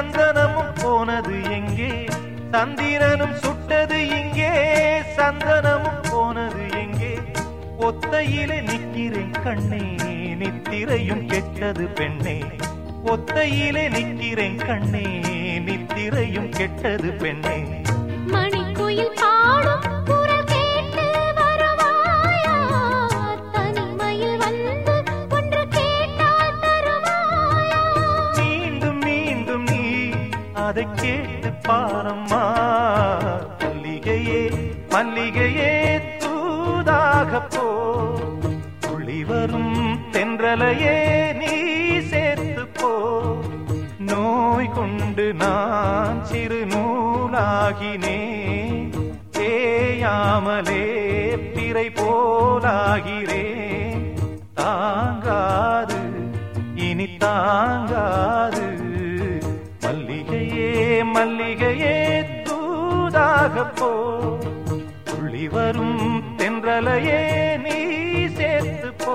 சந்தனமும் போனது எங்கே சந்திரனும் சுட்டது இங்கே சந்தனமும் போனது எங்கே ஒத்தையிலே நிக்கிறேன் கண்ணே நித்திரையும் கெட்டது பெண்ணே ஒத்தையிலே நிக்கிறேன் கண்ணே நித்திரையும் கெட்டது பெண்ணே மணிக்குயில் பாடும் குரல் கேட்டு வருவாயா தனிமையில் வந்து ஒன்று கேட்டால் தருவாயா மீண்டும் மீண்டும் நீ அதை கேட்டு பாரம்மா மல்லிகையே மல்லிகையே தூதாக போ துளி வரும் தென்றலையே நீ சேர்த்து போ நோய் கொண்டு நான் சிறு நூலாகினேன் தேயாமலே பிறை போலாகிறேன் தாங்காது இனி தாங்காது மல்லிகையே மல்லிகையே தூதாக போ துள்ளி வரும் தென்றலையே நீ சேர்த்து போ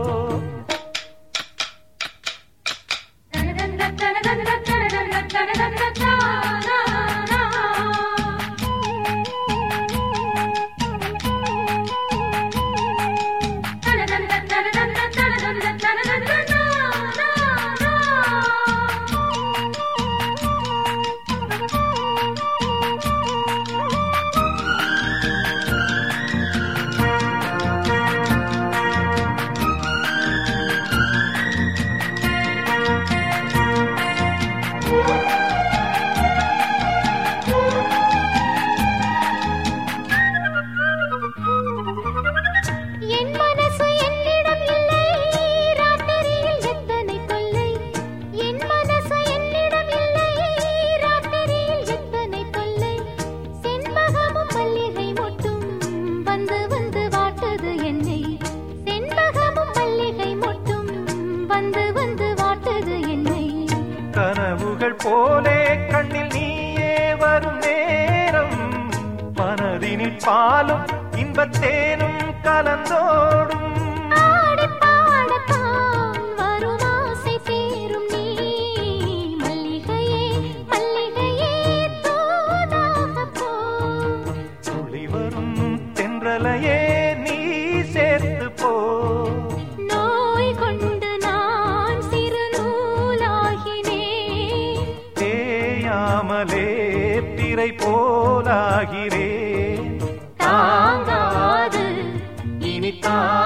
என் மனசு என்னிடம் இல்லை ராத்திரியில் எத்தனை தொல்லை என் மனசு என்னிடம் இல்லை ராத்திரியில் எத்தனை தொல்லை செண்பகமும் மல்லிகை மொட்டும் வந்து வந்து வாட்டுது என்னை செண்பகமும் மல்லிகை மொட்டும் வந்து வந்து வாட்டுது என்னை கனவுகள் போலே கண்ணில் நீயே வரும் நேரம் மனதினில் பாலும் இன்பத்தேனும் கலந்தோடும் ஆடிப் பாடத்தான் வரும் ஆசை தீரும் நீ மல்லிகையே மல்லிகையே தூதாகப் போ துளி வரும் தென்றலையே நீ சேர்த்து போ நோய் கொண்டு நான் சிறு நூலாகினேன் தேயாமலே பிறை போலாகிறேன் தாங்காது இனி தான்